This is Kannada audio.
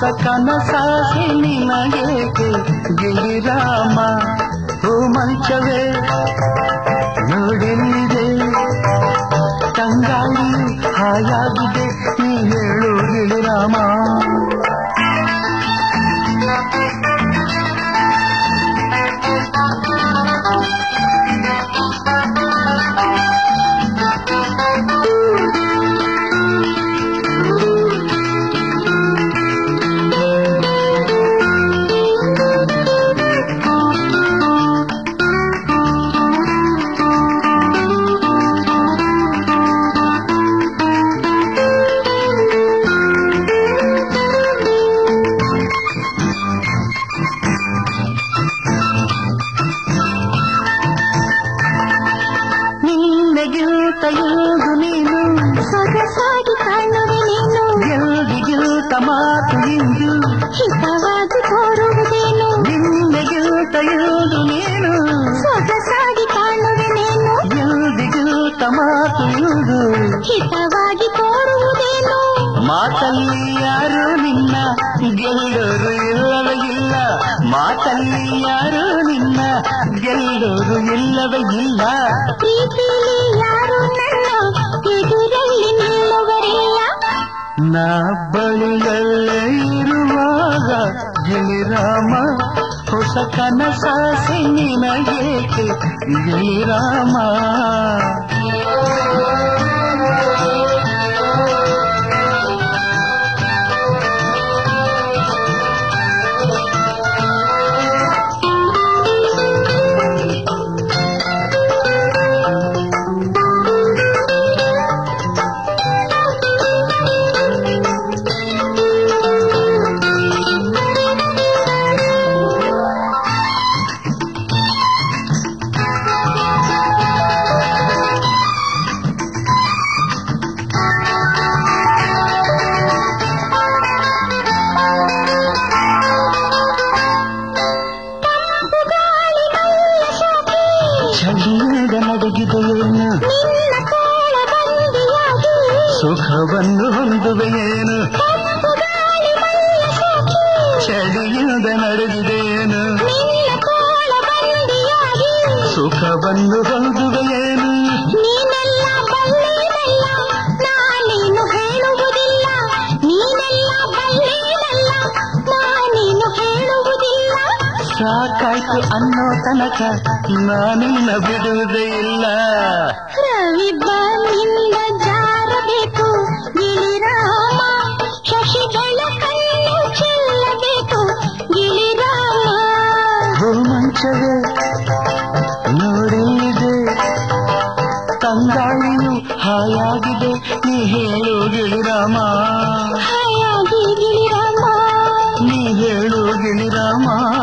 ಹೊಸ ಕನಸಾಸೆ ನಿನಗೇಕೆ ಗಿರಿರಾಮ ಹೂ ಮಂಚವೇ ನೋಡೆಲ್ಲಿದೆ ತಂಗಾಳಿ ಹಾಯಾಗಿದೆ ನೀ ಹೇಳು ಗಿರಿರಾಮ ನಿನ್ನೆಗಿಂತ ಎಂದು ನೀನು ಸೊಗಸಾಗಿ ಕಾಣುವೆ ನೀನು ಎಲ್ದಿಗಿಂತ ಮಾತು ಇಂದು ಹಿತವಾಗಿ ತೋರುವುದೇನು ನಿನ್ನೆಗಿಂತ ಎಂದು ನೀನು ಸೊಗಸಾಗಿ ಕಾಣುವೆ ನೀನು ಎಲ್ದಿಗಿಂತ ಮಾತು ಇಂದು ಹಿತವಾಗಿ ತೋರುವುದೇನು ಮಾತಲ್ಲಿ ಯಾರು ನಿನ್ನ ಗೆಲ್ಲೋರು ಇಲ್ಲವೇ ಇಲ್ಲ ಮಾತಲ್ಲಿ ಯಾರು ನಿನ್ನ ಗೆಲ್ಲೋರು ಇಲ್ಲವೇ ಇಲ್ಲ ಪ್ರೀತಿಲಿ ಯಾರು ನನ್ನ ಎದುರಲ್ಲಿ ನಿಲ್ಲುವರಿಲ್ಲ ನಾ ಬಳಿಯಲ್ಲೇ ಇರುವಾಗ ಗಿಳಿರಾಮ ಹೊಸ ಕನಸಾಸೆ ನಿನಗೇಕೆ ಗಿಳಿರಾಮ ಚಳಿಯಿಂದ ನಡಗಿದೆಯೇನು ನಿನ್ನ ತೋಳ ಬಂದಿಯಾಗಿ ಸುಖವನ್ನು ಹೊಂದುವೆಯೇನು ಕಪ್ಪು ಗಾಳಿ ಮೈಯ ಸೋಕಿ ಚಳಿಯಿಂದ ನಡಗಿದೆಯೇನು ನಿನ್ನ ತೋಳ ಬಂದಿಯಾಗಿ ಸುಖವನ್ನು ಹೊಂದುವೆಯೇನು ನೀನೆಲ್ಲ ಬಲ್ಲೇನಲ್ಲ ನಾನೇನು ಹೇಳುವುದಿಲ್ಲ ನೀನೆಲ್ಲ ಬಲ್ಲೇನಲ್ಲ ನಾನೇನು ಹೇಳುವುದಿಲ್ಲ ಸಾಕಾಯ್ತು ಅನ್ನೋ ತನಕ ನಾನಿನ್ನ ಬಿಡುವುದೇ ಇಲ್ಲ ರವಿ ನಿಂದ ಜಾರಬೇಕು ಗಿಳಿರಾಮ ಶಶಿಗಳ ಕಣ್ಣು ಚೆಲ್ಲಬೇಕು ಗಿಳಿರಾಮ ಭೂಮಂಚವೇ ನೋಡೆಲ್ಲಿದೆ ತಂಗಾಳಿಯು ಹಾಯಾಗಿದೆ ನೀ ಹೇಳು ಗಿಳಿರಾಮ ಹಾಯಾಗಿ ಗಿಳಿರಾಮ ನೀ ಹೇಳು ಗಿಳಿರಾಮ